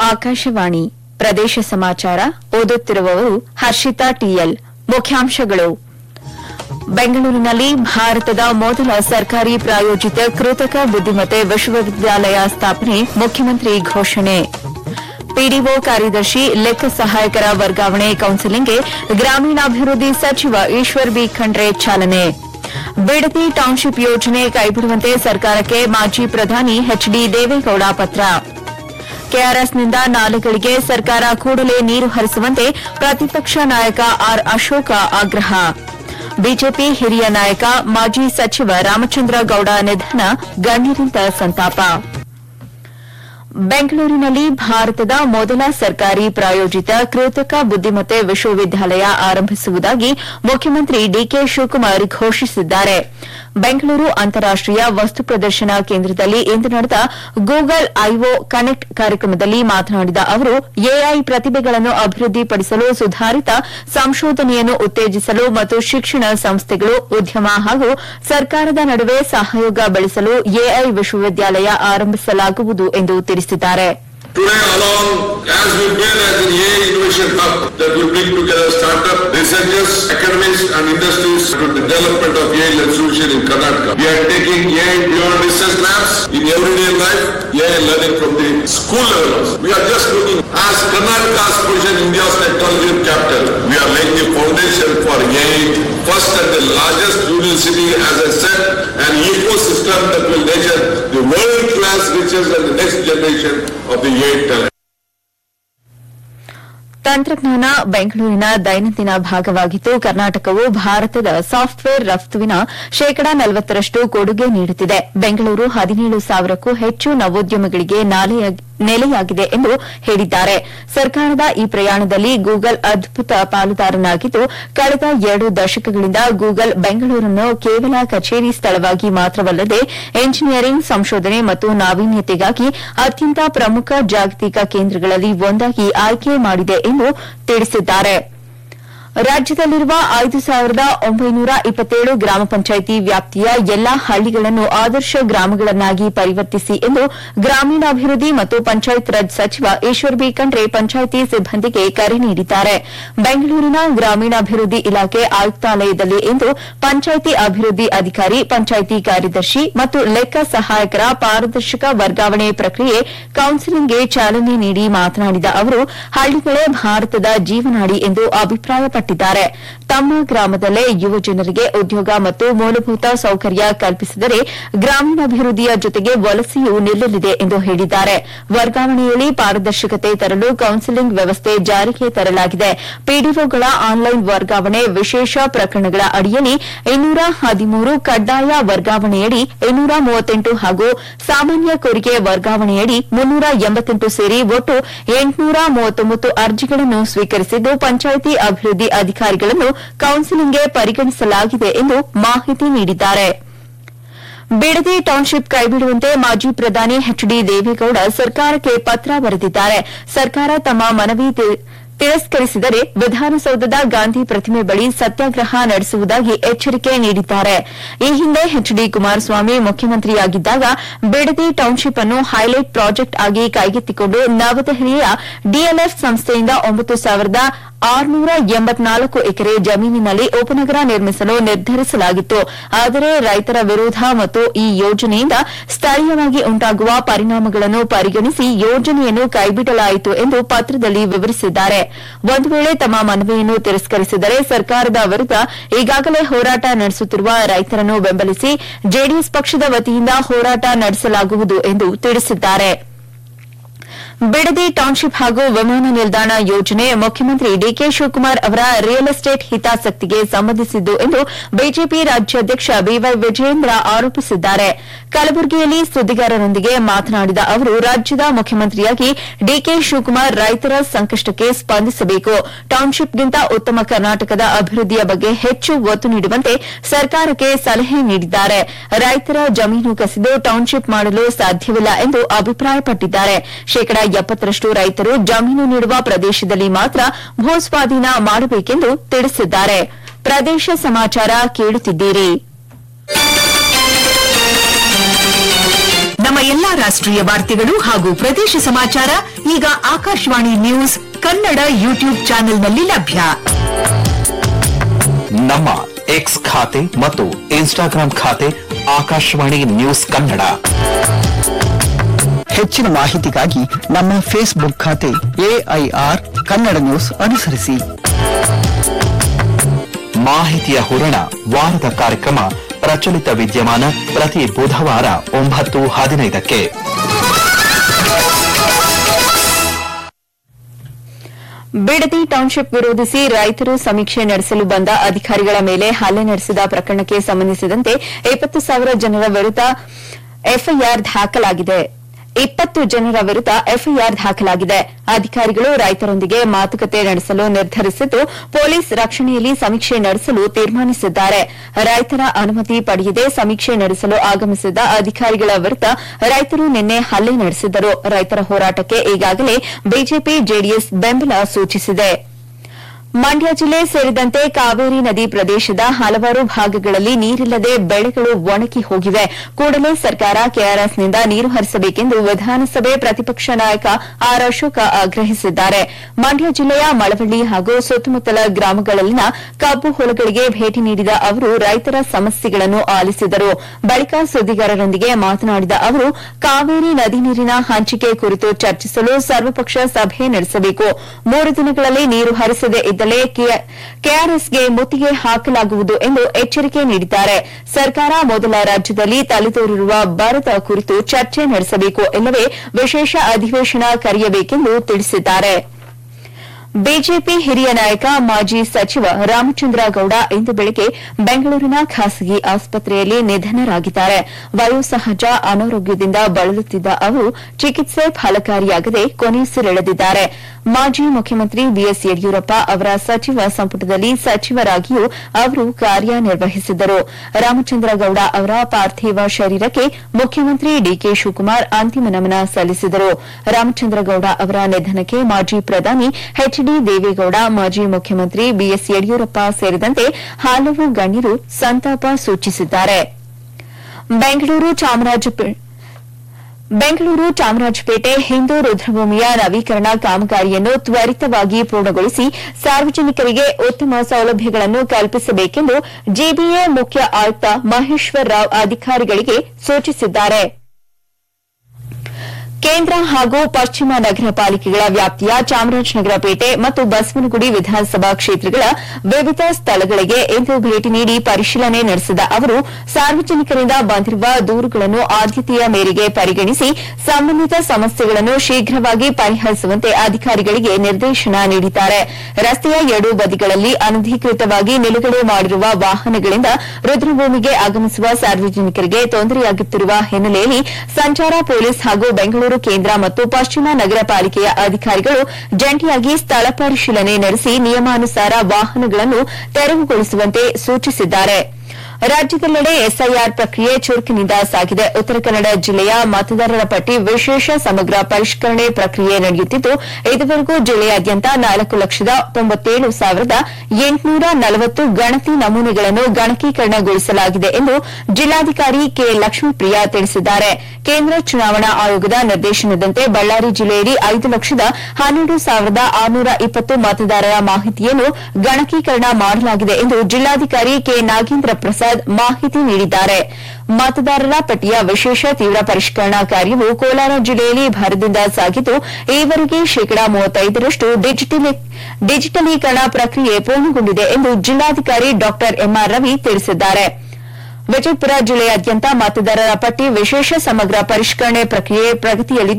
ಆಕಾಶವಾಣಿ ಪ್ರದೇಶ ಸಮಾಚಾರ ಓದುತ್ತಿರುವವರು ಹರ್ಷಿತಾ ಟಿಎಲ್ ಮುಖ್ಯಾಂಶಗಳು ಬೆಂಗಳೂರಿನಲ್ಲಿ ಭಾರತದ ಮೊದಲ ಸರ್ಕಾರಿ ಪ್ರಾಯೋಜಿತ ಕೃತಕ ಬುದ್ದಿಮತ್ತೆ ವಿಶ್ವವಿದ್ಯಾಲಯ ಸ್ಥಾಪನೆ ಮುಖ್ಯಮಂತ್ರಿ ಘೋಷಣೆ ಪಿಡಿಒ ಕಾರ್ಯದರ್ಶಿ ಲೆಕ್ಕ ಸಹಾಯಕರ ವರ್ಗಾವಣೆ ಕೌನ್ಸಿಲಿಂಗ್ಗೆ ಗ್ರಾಮೀಣಾಭಿವೃದ್ಧಿ ಸಚಿವ ಈಶ್ವರ್ ಬಿ ಖಂಡ್ರೆ ಚಾಲನೆ ಬಿಡದಿ ಟೌನ್ಶಿಪ್ ಯೋಜನೆ ಕೈಬಿಡುವಂತೆ ಸರ್ಕಾರಕ್ಕೆ ಮಾಜಿ ಪ್ರಧಾನಿ ಎಚ್ಡಿ ದೇವೇಗೌಡ ಪತ್ರ ಕೆಆರ್ಎಸ್ನಿಂದ ನಾಲೆಗಳಿಗೆ ಸರ್ಕಾರ ಕೂಡಲೇ ನೀರು ಹರಿಸುವಂತೆ ಪ್ರತಿಪಕ್ಷ ನಾಯಕ ಆರ್ ಅಶೋಕ ಆಗ್ರಹ ಬಿಜೆಪಿ ಹಿರಿಯ ನಾಯಕ ಮಾಜಿ ಸಚಿವ ರಾಮಚಂದ್ರ ಗೌಡ ನಿಧನ ಗಣ್ಯರಿಂದ ಸಂತಾಪ ಬೆಂಗಳೂರಿನಲ್ಲಿ ಭಾರತದ ಮೊದಲ ಸರ್ಕಾರಿ ಪ್ರಾಯೋಜಿತ ಕೃತಕ ಬುದ್ದಿಮತ್ತೆ ವಿಶ್ವವಿದ್ಯಾಲಯ ಆರಂಭಿಸುವುದಾಗಿ ಮುಖ್ಯಮಂತ್ರಿ ಡಿಕೆ ಶಿವಕುಮಾರ್ ಘೋಷಿಸಿದ್ದಾರೆ ಬೆಂಗಳೂರು ಅಂತಾರಾಷ್ಟೀಯ ವಸ್ತು ಪ್ರದರ್ಶನ ಕೇಂದ್ರದಲ್ಲಿ ಇಂದು ನಡೆದ ಗೂಗಲ್ ಐಒ ಕನೆಕ್ಟ್ ಕಾರ್ಯಕ್ರಮದಲ್ಲಿ ಮಾತನಾಡಿದ ಅವರು ಎಐ ಪ್ರತಿಭೆಗಳನ್ನು ಅಭಿವೃದ್ಧಿಪಡಿಸಲು ಸುಧಾರಿತ ಸಂಶೋಧನೆಯನ್ನು ಉತ್ತೇಜಿಸಲು ಮತ್ತು ಶಿಕ್ಷಣ ಸಂಸ್ಥೆಗಳು ಉದ್ಯಮ ಹಾಗೂ ಸರ್ಕಾರದ ನಡುವೆ ಸಹಯೋಗ ಬೆಳೆಸಲು ಎಐ ವಿಶ್ವವಿದ್ಯಾಲಯ ಆರಂಭಿಸಲಾಗುವುದು ಎಂದು ತಿಳಿಸಿದ್ದಾರೆ Today along, as we build as an AI innovation hub that will bring together startup, researchers, academics and industries to the development of AI-led solution in Karnataka. We are taking AI beyond research labs in everyday life, AI learning from the school levels. We are just looking as Karnataka's position India's technology capital. We are laying the foundation for AI first and the largest union city, as I said, an ecosystem that will nurture the world-class riches and the next generation of the AI talent. ತಂತ್ರಜ್ಞಾನ ಬೆಂಗಳೂರಿನ ದೈನಂದಿನ ಭಾಗವಾಗಿದ್ದು ಕರ್ನಾಟಕವು ಭಾರತದ software ರಫ್ತುವಿನ ಶೇಕಡಾ ನಲವತ್ತರಷ್ಟು ಕೊಡುಗೆ ನೀಡುತ್ತಿದೆ ಬೆಂಗಳೂರು ಹದಿನೇಳು ಸಾವಿರಕ್ಕೂ ಹೆಚ್ಚು ನವೋದ್ಯಮಗಳಿಗೆ ನಾಲೆಯಾಗಿ- ನೆಲೆಯಾಗಿದೆ ಎಂದು ಹೇಳಿದ್ದಾರೆ ಸರ್ಕಾರದ ಈ ಪ್ರಯಾಣದಲ್ಲಿ ಗೂಗಲ್ ಅದ್ಭುತ ಪಾಲುದಾರನಾಗಿದ್ದು ಕಳೆದ ಎರಡು ದಶಕಗಳಿಂದ ಗೂಗಲ್ ಬೆಂಗಳೂರನ್ನು ಕೇವಲ ಕಚೇರಿ ಸ್ಥಳವಾಗಿ ಮಾತ್ರವಲ್ಲದೆ ಎಂಜಿನಿಯರಿಂಗ್ ಸಂಶೋಧನೆ ಮತ್ತು ನಾವೀನ್ಯತೆಗಾಗಿ ಅತ್ಯಂತ ಪ್ರಮುಖ ಜಾಗತಿಕ ಕೇಂದ್ರಗಳಲ್ಲಿ ಒಂದಾಗಿ ಆಯ್ಕೆ ಮಾಡಿದೆ ಎಂದು ತಿಳಿಸಿದ್ದಾರೆ ರಾಜ್ಯದಲ್ಲಿರುವ ಐದು ಸಾವಿರದ ಒಂಬೈನೂರ ಇಪ್ಪತ್ತೇಳು ಗ್ರಾಮ ಪಂಚಾಯಿತಿ ವ್ಯಾಪ್ತಿಯ ಎಲ್ಲಾ ಹಳ್ಳಿಗಳನ್ನು ಆದರ್ಶ ಗ್ರಾಮಗಳನ್ನಾಗಿ ಪರಿವರ್ತಿಸಿ ಎಂದು ಗ್ರಾಮೀಣಾಭಿವೃದ್ಧಿ ಮತ್ತು ಪಂಚಾಯತ್ ರಾಜ್ ಸಚಿವ ಈಶ್ವರ್ ಬಿ ಖಂಡ್ರೆ ಪಂಚಾಯಿತಿ ಸಿಬ್ಬಂದಿಗೆ ಕರೆ ನೀಡಿದ್ದಾರೆ ಬೆಂಗಳೂರಿನ ಗ್ರಾಮೀಣಾಭಿವೃದ್ಧಿ ಇಲಾಖೆ ಆಯುಕ್ತಾಲಯದಲ್ಲಿ ಇಂದು ಪಂಚಾಯಿತಿ ಅಭಿವೃದ್ಧಿ ಅಧಿಕಾರಿ ಪಂಚಾಯಿತಿ ಕಾರ್ಯದರ್ಶಿ ಮತ್ತು ಲೆಕ್ಕ ಸಹಾಯಕರ ಪಾರದರ್ಶಕ ವರ್ಗಾವಣೆ ಪ್ರಕ್ರಿಯೆ ಕೌನ್ಸಿಲಿಂಗ್ಗೆ ಚಾಲನೆ ನೀಡಿ ಮಾತನಾಡಿದ ಅವರು ಹಳ್ಳಿಗಳೇ ಭಾರತದ ಜೀವನಾಡಿ ಎಂದು ಅಭಿಪ್ರಾಯಪಟ್ಟಿದ್ದಾರೆ ತಮ್ಮ ಗ್ರಾಮದಲ್ಲೇ ಯುವ ಜನರಿಗೆ ಉದ್ಯೋಗ ಮತ್ತು ಮೂಲಭೂತ ಸೌಕರ್ಯ ಕಲ್ಪಿಸಿದರೆ ಗ್ರಾಮೀಣಾಭಿವೃದ್ಧಿಯ ಜೊತೆಗೆ ವಲಸೆಯೂ ನಿಲ್ಲಲಿದೆ ಎಂದು ಹೇಳಿದ್ದಾರೆ ವರ್ಗಾವಣೆಯಲ್ಲಿ ಪಾರದರ್ಶಕತೆ ತರಲು ಕೌನ್ಸಿಲಿಂಗ್ ವ್ಯವಸ್ಥೆ ಜಾರಿಗೆ ತರಲಾಗಿದೆ ಪಿಡಿಒಗಳ ಆನ್ಲೈನ್ ವರ್ಗಾವಣೆ ವಿಶೇಷ ಪ್ರಕರಣಗಳ ಅಡಿಯಲ್ಲಿ ಇನ್ನೂರ ಹದಿಮೂರು ಕಡ್ಡಾಯ ವರ್ಗಾವಣೆಯಡಿ ಇನ್ನೂರ ಮೂವತ್ತೆಂಟು ಹಾಗೂ ಸಾಮಾನ್ಯ ಕೋರಿಕೆ ವರ್ಗಾವಣೆಯಡಿ ಮುನ್ನೂರ ಎಂಬತ್ತೆಂಟು ಸೇರಿ ಒಟ್ಟು ಎಂಟುನೂರ ಮೂವತ್ತೊಂಬತ್ತು ಅರ್ಜಿಗಳನ್ನು ಸ್ವೀಕರಿಸಿದ್ದು ಪಂಚಾಯಿತಿ ಅಭಿವೃದ್ಧಿ ಅಧಿಕಾರಿಗಳನ್ನು ಕೌನ್ಸಿಲಿಂಗ್ಗೆ ಪರಿಗಣಿಸಲಾಗಿದೆ ಎಂದು ಮಾಹಿತಿ ನೀಡಿದ್ದಾರೆ ಬಿಡದಿ ಟೌನ್ಶಿಪ್ ಕೈಬಿಡುವಂತೆ ಮಾಜಿ ಪ್ರಧಾನಿ ಎಚ್ಡಿ ದೇವೇಗೌಡ ಸರ್ಕಾರಕ್ಕೆ ಪತ್ರ ಬರೆದಿದ್ದಾರೆ ಸರ್ಕಾರ ತಮ್ಮ ಮನವಿ ತಿ- ತಿರಸ್ಕರಿಸಿದರೆ ವಿಧಾನಸೌಧದ ಗಾಂಧಿ ಪ್ರತಿಮೆ ಬಳಿ ಸತ್ಯಾಗ್ರಹ ನಡೆಸುವುದಾಗಿ ಎಚ್ಚರಿಕೆ ನೀಡಿದ್ದಾರೆ ಈ ಹಿಂದೆ ಎಚ್ಡಿ ಕುಮಾರಸ್ವಾಮಿ ಮುಖ್ಯಮಂತ್ರಿಯಾಗಿದ್ದಾಗ ಬಿಡದಿ ಟೌನ್ಶಿಪ್ ಅನ್ನು ಹೈಲೈಟ್ ಪ್ರಾಜೆಕ್ಟ್ ಆಗಿ ಕೈಗೆತ್ತಿಕೊಂಡು ನವದೆಹಲಿಯ ಡಿಎಲ್ಎಫ್ ಸಂಸ್ಥೆಯಿಂದ ಒಂಬತ್ತು ಸಾವಿರದ ಆರುನೂರ ಎಂಬತ್ನಾಲ್ಕು ಎಕರೆ ಜಮೀನಿನಲ್ಲಿ ಉಪನಗರ ನಿರ್ಮಿಸಲು ನಿರ್ಧರಿಸಲಾಗಿತ್ತು ಆದರೆ ರೈತರ ವಿರೋಧ ಮತ್ತು ಈ ಯೋಜನೆಯಿಂದ ಸ್ಥಳೀಯವಾಗಿ ಉಂಟಾಗುವ ಪರಿಣಾಮಗಳನ್ನು ಪರಿಗಣಿಸಿ ಯೋಜನೆಯನ್ನು ಕೈಬಿಡಲಾಯಿತು ಎಂದು ಪತ್ರದಲ್ಲಿ ವಿವರಿಸಿದ್ದಾರೆ ಒಂದು ವೇಳೆ ತಮ್ಮ ಮನವಿಯನ್ನು ತಿರಸ್ಕರಿಸಿದರೆ ಸರ್ಕಾರದ ವಿರುದ್ಧ ಈಗಾಗಲೇ ಹೋರಾಟ ನಡೆಸುತ್ತಿರುವ ರೈತರನ್ನು ಬೆಂಬಲಿಸಿ ಜೆಡಿಎಸ್ ಪಕ್ಷದ ವತಿಯಿಂದ ಹೋರಾಟ ನಡೆಸಲಾಗುವುದು ಎಂದು ತಿಳಿಸಿದ್ದಾರೆ ಬಿಡದಿ ಟೌನ್ಶಿಪ್ ಹಾಗೂ ವಿಮಾನ ನಿಲ್ದಾಣ ಯೋಜನೆ ಮುಖ್ಯಮಂತ್ರಿ ಡಿಕೆ ಶಿವಕುಮಾರ್ ಅವರ ರಿಯಲ್ ಎಸ್ಟೇಟ್ ಹಿತಾಸಕ್ತಿಗೆ ಸಂಬಂಧಿಸಿದ್ದು ಎಂದು ಬಿಜೆಪಿ ರಾಜ್ಯಾಧ್ಯಕ್ಷ ಬಿವೈ ವಿಜಯೇಂದ್ರ ಆರೋಪಿಸಿದ್ದಾರೆ ಕಲಬುರಗಿಯಲ್ಲಿ ಸುದ್ದಿಗಾರರೊಂದಿಗೆ ಮಾತನಾಡಿದ ಅವರು ರಾಜ್ಯದ ಮುಖ್ಯಮಂತ್ರಿಯಾಗಿ ಡಿಕೆ ಶಿವಕುಮಾರ್ ರೈತರ ಸಂಕಷ್ಟಕ್ಕೆ ಸ್ಪಂದಿಸಬೇಕು ಟೌನ್ಶಿಪ್ಗಿಂತ ಉತ್ತಮ ಕರ್ನಾಟಕದ ಅಭಿವೃದ್ಧಿಯ ಬಗ್ಗೆ ಹೆಚ್ಚು ಒತ್ತು ನೀಡುವಂತೆ ಸರ್ಕಾರಕ್ಕೆ ಸಲಹೆ ನೀಡಿದ್ದಾರೆ ರೈತರ ಜಮೀನು ಕಸಿದು ಟೌನ್ಶಿಪ್ ಮಾಡಲು ಸಾಧ್ಯವಿಲ್ಲ ಎಂದು ಅಭಿಪ್ರಾಯಪಟ್ಟಿದ್ದಾರೆ ಶೇಕಡಾ ಎಪ್ಪತ್ತರಷ್ಟು ರೈತರು ಜಮೀನು ನೀಡುವ ಪ್ರದೇಶದಲ್ಲಿ ಮಾತ್ರ ಭೂಸ್ವಾಧೀನ ಮಾಡಬೇಕೆಂದು ತಿಳಿಸಿದ್ದಾರೆ ಪ್ರದೇಶ ಸಮಾಚಾರ ಕೇಳುತ್ತಿದ್ದೀರಿ ನಮ್ಮ ಎಲ್ಲಾ ರಾಷ್ಟ್ರೀಯ ವಾರ್ತೆಗಳು ಹಾಗೂ ಪ್ರದೇಶ ಸಮಾಚಾರ ಈಗ ಆಕಾಶವಾಣಿ ನ್ಯೂಸ್ ಕನ್ನಡ ಯೂಟ್ಯೂಬ್ ಚಾನೆಲ್ನಲ್ಲಿ ಲಭ್ಯ ನಮ್ಮ ಎಕ್ಸ್ ಖಾತೆ ಮತ್ತು ಇನ್ಸ್ಟಾಗ್ರಾಂ ಖಾತೆ ಆಕಾಶವಾಣಿ ನ್ಯೂಸ್ ಕನ್ನಡ ಹೆಚ್ಚಿನ ಮಾಹಿತಿಗಾಗಿ ನಮ್ಮ ಫೇಸ್ಬುಕ್ ಖಾತೆ ಎಐಆರ್ ಕನ್ನಡ ನ್ಯೂಸ್ ಅನುಸರಿಸಿ ಮಾಹಿತಿಯ ಹೂರಣ ವಾರದ ಕಾರ್ಯಕ್ರಮ ಪ್ರಚಲಿತ ವಿದ್ಯಮಾನ ಪ್ರತಿ ಬುಧವಾರ ಒಂಬತ್ತು ಹದಿನೈದಕ್ಕೆ ಬಿಡದಿ ಟೌನ್ಶಿಪ್ ವಿರೋಧಿಸಿ ರೈತರು ಸಮೀಕ್ಷೆ ನಡೆಸಲು ಬಂದ ಅಧಿಕಾರಿಗಳ ಮೇಲೆ ಹಲ್ಲೆ ನಡೆಸಿದ ಪ್ರಕರಣಕ್ಕೆ ಸಂಬಂಧಿಸಿದಂತೆ ಇಪ್ಪತ್ತು ಸಾವಿರ ಜನರ ವಿರುದ್ದ ಎಫ್ಐಆರ್ ದಾಖಲಾಗಿದೆ ಇಪ್ಪತ್ತು ಜನರ ವಿರುದ್ದ ಎಫ್ಐಆರ್ ದಾಖಲಾಗಿದೆ ಅಧಿಕಾರಿಗಳು ರೈತರೊಂದಿಗೆ ಮಾತುಕತೆ ನಡೆಸಲು ನಿರ್ಧರಿಸಿದ್ದು ಪೊಲೀಸ್ ರಕ್ಷಣೆಯಲ್ಲಿ ಸಮೀಕ್ಷೆ ನಡೆಸಲು ತೀರ್ಮಾನಿಸಿದ್ದಾರೆ ರೈತರ ಅನುಮತಿ ಪಡೆಯದೆ ಸಮೀಕ್ಷೆ ನಡೆಸಲು ಆಗಮಿಸಿದ್ದ ಅಧಿಕಾರಿಗಳ ವಿರುದ್ದ ರೈತರು ನಿನ್ನೆ ಹಲ್ಲೆ ನಡೆಸಿದ್ದರು ರೈತರ ಹೋರಾಟಕ್ಕೆ ಈಗಾಗಲೇ ಬಿಜೆಪಿ ಜೆಡಿಎಸ್ ಬೆಂಬಲ ಸೂಚಿಸಿದೆ ಮಂಡ್ಯ ಜಿಲ್ಲೆ ಸೇರಿದಂತೆ ಕಾವೇರಿ ನದಿ ಪ್ರದೇಶದ ಹಲವಾರು ಭಾಗಗಳಲ್ಲಿ ನೀರಿಲ್ಲದೆ ಬೆಳೆಗಳು ಒಣಗಿ ಹೋಗಿವೆ ಕೂಡಲೇ ಸರ್ಕಾರ ಕೆಆರ್ಎಸ್ನಿಂದ ನೀರು ಹರಿಸಬೇಕೆಂದು ವಿಧಾನಸಭೆ ಪ್ರತಿಪಕ್ಷ ನಾಯಕ ಆರ್ ಅಶೋಕ ಆಗ್ರಹಿಸಿದ್ದಾರೆ ಮಂಡ್ಯ ಜಿಲ್ಲೆಯ ಮಳವಳ್ಳಿ ಹಾಗೂ ಸುತ್ತಮುತ್ತಲ ಗ್ರಾಮಗಳಲ್ಲಿನ ಕಬ್ಬು ಹೊಲಗಳಿಗೆ ಭೇಟಿ ನೀಡಿದ ಅವರು ರೈತರ ಸಮಸ್ಯೆಗಳನ್ನು ಆಲಿಸಿದರು ಬಳಿಕ ಸುದ್ದಿಗಾರರೊಂದಿಗೆ ಮಾತನಾಡಿದ ಅವರು ಕಾವೇರಿ ನದಿ ನೀರಿನ ಹಂಚಿಕೆ ಕುರಿತು ಚರ್ಚಿಸಲು ಸರ್ವಪಕ್ಷ ಸಭೆ ನಡೆಸಬೇಕು ಮೂರು ದಿನಗಳಲ್ಲಿ ನೀರು ಹರಿಸದೇ ಇದ್ದಲ್ಲಿ ಕೆಆರ್ಎಸ್ಗೆ ಮುತ್ತಿಗೆ ಹಾಕಲಾಗುವುದು ಎಂದು ಎಚ್ಚರಿಕೆ ನೀಡಿದ್ದಾರೆ ಸರ್ಕಾರ ಮೊದಲ ರಾಜ್ಯದಲ್ಲಿ ತಲೆದೋರಿರುವ ಬರದ ಕುರಿತು ಚರ್ಚೆ ನಡೆಸಬೇಕು ಇಲ್ಲವೇ ವಿಶೇಷ ಅಧಿವೇಶನ ಕರೆಯಬೇಕೆಂದು ತಿಳಿಸಿದ್ದಾರೆ ಬಿಜೆಪಿ ಹಿರಿಯ ನಾಯಕ ಮಾಜಿ ಸಚಿವ ರಾಮಚಂದ್ರ ಗೌಡ ಇಂದು ಬೆಳಗ್ಗೆ ಬೆಂಗಳೂರಿನ ಖಾಸಗಿ ಆಸ್ಪತ್ರೆಯಲ್ಲಿ ನಿಧನರಾಗಿದ್ದಾರೆ ವಯೋಸಹಜ ಅನಾರೋಗ್ಯದಿಂದ ಬಳಲುತ್ತಿದ್ದ ಅವರು ಚಿಕಿತ್ಸೆ ಫಲಕಾರಿಯಾಗದೆ ಕೊನೆಯುಸಿರೆಳೆದಿದ್ದಾರೆ ಮಾಜಿ ಮುಖ್ಯಮಂತ್ರಿ ಬಿಎಸ್ ಯಡಿಯೂರಪ್ಪ ಅವರ ಸಚಿವ ಸಂಪುಟದಲ್ಲಿ ಸಚಿವರಾಗಿಯೂ ಅವರು ಕಾರ್ಯನಿರ್ವಹಿಸಿದ್ದರು ರಾಮಚಂದ್ರ ಗೌಡ ಅವರ ಪಾರ್ಥಿವ ಶರೀರಕ್ಕೆ ಮುಖ್ಯಮಂತ್ರಿ ಡಿಕೆ ಶಿವಕುಮಾರ್ ಅಂತಿಮ ನಮನ ಸಲ್ಲಿಸಿದರು ರಾಮಚಂದ್ರ ಗೌಡ ಅವರ ನಿಧನಕ್ಕೆ ಮಾಜಿ ಪ್ರಧಾನಿ ಎಚ್ಡಿ ದೇವೇಗೌಡ ಮಾಜಿ ಮುಖ್ಯಮಂತ್ರಿ ಬಿಎಸ್ ಯಡಿಯೂರಪ್ಪ ಸೇರಿದಂತೆ ಹಲವು ಗಣ್ಯರು ಸಂತಾಪ ಸೂಚಿಸಿದ್ದಾರೆ ಬೆಂಗಳೂರು ಚಾಮರಾಜಪೇಟೆ ಬೆಂಗಳೂರು ಚಾಮರಾಜಪೇಟೆ ಹಿಂದೂ ರುದ್ರಭೂಮಿಯ ನವೀಕರಣ ಕಾಮಗಾರಿಯನ್ನು ತ್ವರಿತವಾಗಿ ಪೂರ್ಣಗೊಳಿಸಿ ಸಾರ್ವಜನಿಕರಿಗೆ ಉತ್ತಮ ಸೌಲಭ್ಯಗಳನ್ನು ಕಲ್ಪಿಸಬೇಕೆಂದು ಜಿಬಿಎ ಮುಖ್ಯ ಆಯುಕ್ತ ಮಹೇಶ್ವರ್ ರಾವ್ ಅಧಿಕಾರಿಗಳಿಗೆ ಸೂಚಿಸಿದ್ದಾರೆ ಕೇಂದ್ರ ಹಾಗೂ ಪಶ್ಚಿಮ ನಗರ ಪಾಲಿಕೆಗಳ ವ್ಯಾಪ್ತಿಯ ಚಾಮರಾಜನಗರ ಪೇಟೆ ಮತ್ತು ಬಸವನಗುಡಿ ವಿಧಾನಸಭಾ ಕ್ಷೇತ್ರಗಳ ವಿವಿಧ ಸ್ಥಳಗಳಿಗೆ ಇಂದು ಭೇಟಿ ನೀಡಿ ಪರಿಶೀಲನೆ ನಡೆಸಿದ ಅವರು ಸಾರ್ವಜನಿಕರಿಂದ ಬಂದಿರುವ ದೂರುಗಳನ್ನು ಆದ್ಯತೆಯ ಮೇರೆಗೆ ಪರಿಗಣಿಸಿ ಸಂಬಂಧಿತ ಸಮಸ್ಯೆಗಳನ್ನು ಶೀಘ್ರವಾಗಿ ಪರಿಹರಿಸುವಂತೆ ಅಧಿಕಾರಿಗಳಿಗೆ ನಿರ್ದೇಶನ ನೀಡಿದ್ದಾರೆ ರಸ್ತೆಯ ಎರಡೂ ಬದಿಗಳಲ್ಲಿ ಅನಧಿಕೃತವಾಗಿ ನಿಲುಗಡೆ ಮಾಡಿರುವ ವಾಹನಗಳಿಂದ ರುದ್ರಭೂಮಿಗೆ ಆಗಮಿಸುವ ಸಾರ್ವಜನಿಕರಿಗೆ ತೊಂದರೆಯಾಗುತ್ತಿರುವ ಹಿನ್ನೆಲೆಯಲ್ಲಿ ಸಂಚಾರ ಪೊಲೀಸ್ ಹಾಗೂ ಬೆಂಗಳೂರು ಕೇಂದ್ರ ಮತ್ತು ಪಶ್ಚಿಮ ನಗರ ಪಾಲಿಕೆಯ ಅಧಿಕಾರಿಗಳು ಜಂಟಿಯಾಗಿ ಸ್ಥಳ ಪರಿಶೀಲನೆ ನಡೆಸಿ ನಿಯಮಾನುಸಾರ ವಾಹನಗಳನ್ನು ತೆರವುಗೊಳಿಸುವಂತೆ ಸೂಚಿಸಿದ್ದಾರೆ ರಾಜ್ಯದೆಲ್ಲೆಡೆ ಎಸ್ಐಆರ್ ಪ್ರಕ್ರಿಯೆ ಚುರುಕಿನಿಂದ ಸಾಗಿದೆ ಉತ್ತರ ಕನ್ನಡ ಜಿಲ್ಲೆಯ ಮತದಾರರ ಪಟ್ಟಿ ವಿಶೇಷ ಸಮಗ್ರ ಪರಿಷ್ಕರಣೆ ಪ್ರಕ್ರಿಯೆ ನಡೆಯುತ್ತಿದ್ದು ಇದುವರೆಗೂ ಜಿಲ್ಲೆಯಾದ್ಯಂತ ನಾಲ್ಕು ಲಕ್ಷದ ತೊಂಬತ್ತೇಳು ಸಾವಿರದ ಎಂಟುನೂರ ನಲವತ್ತು ಗಣತಿ ನಮೂನೆಗಳನ್ನು ಗಣಕೀಕರಣಗೊಳಿಸಲಾಗಿದೆ ಎಂದು ಜಿಲ್ಲಾಧಿಕಾರಿ ಕೆ ಲಕ್ಷ್ಮೀಪ್ರಿಯಾ ತಿಳಿಸಿದ್ದಾರೆ ಕೇಂದ್ರ ಚುನಾವಣಾ ಆಯೋಗದ ನಿರ್ದೇಶನದಂತೆ ಬಳ್ಳಾರಿ ಜಿಲ್ಲೆಯಲ್ಲಿ ಐದು ಲಕ್ಷದ ಹನ್ನೆರಡು ಸಾವಿರದ ಆರುನೂರ ಇಪ್ಪತ್ತು ಮತದಾರರ ಮಾಹಿತಿಯನ್ನು ಗಣಕೀಕರಣ ಮಾಡಲಾಗಿದೆ ಎಂದು ಜಿಲ್ಲಾಧಿಕಾರಿ ಕೆ ನಾಗೇಂದ್ರ ಪ್ರಸಾದ್ ಮಾಹಿತಿ ನೀಡಿದ್ದಾರೆ ಮತದಾರರ ಪಟ್ಟಿಯ ವಿಶೇಷ ತೀವ್ರ ಪರಿಷ್ಕರಣಾ ಕಾರ್ಯವು ಕೋಲಾರ ಜಿಲ್ಲೆಯಲ್ಲಿ ಭರದಿಂದ ಸಾಗಿದ್ದು ಈವರೆಗೆ ಶೇಕಡಾ ಮೂವತ್ತೈದರಷ್ಟು ಡಿಜಿಟಲೀಕರಣ ಪ್ರಕ್ರಿಯೆ ಪೂರ್ಣಗೊಂಡಿದೆ ಎಂದು ಜಿಲ್ಲಾಧಿಕಾರಿ ಡಾ ಎಂಆರ್ ರವಿ ತಿಳಿಸಿದ್ದಾರೆ ವಿಜಯಪುರ ಜಿಲ್ಲೆಯಾದ್ಯಂತ ಮತದಾರರ ಪಟ್ಟಿ ವಿಶೇಷ ಸಮಗ್ರ ಪರಿಷ್ಕರಣೆ ಪ್ರಕ್ರಿಯೆ ಪ್ರಗತಿಯಲ್ಲಿದ್ದು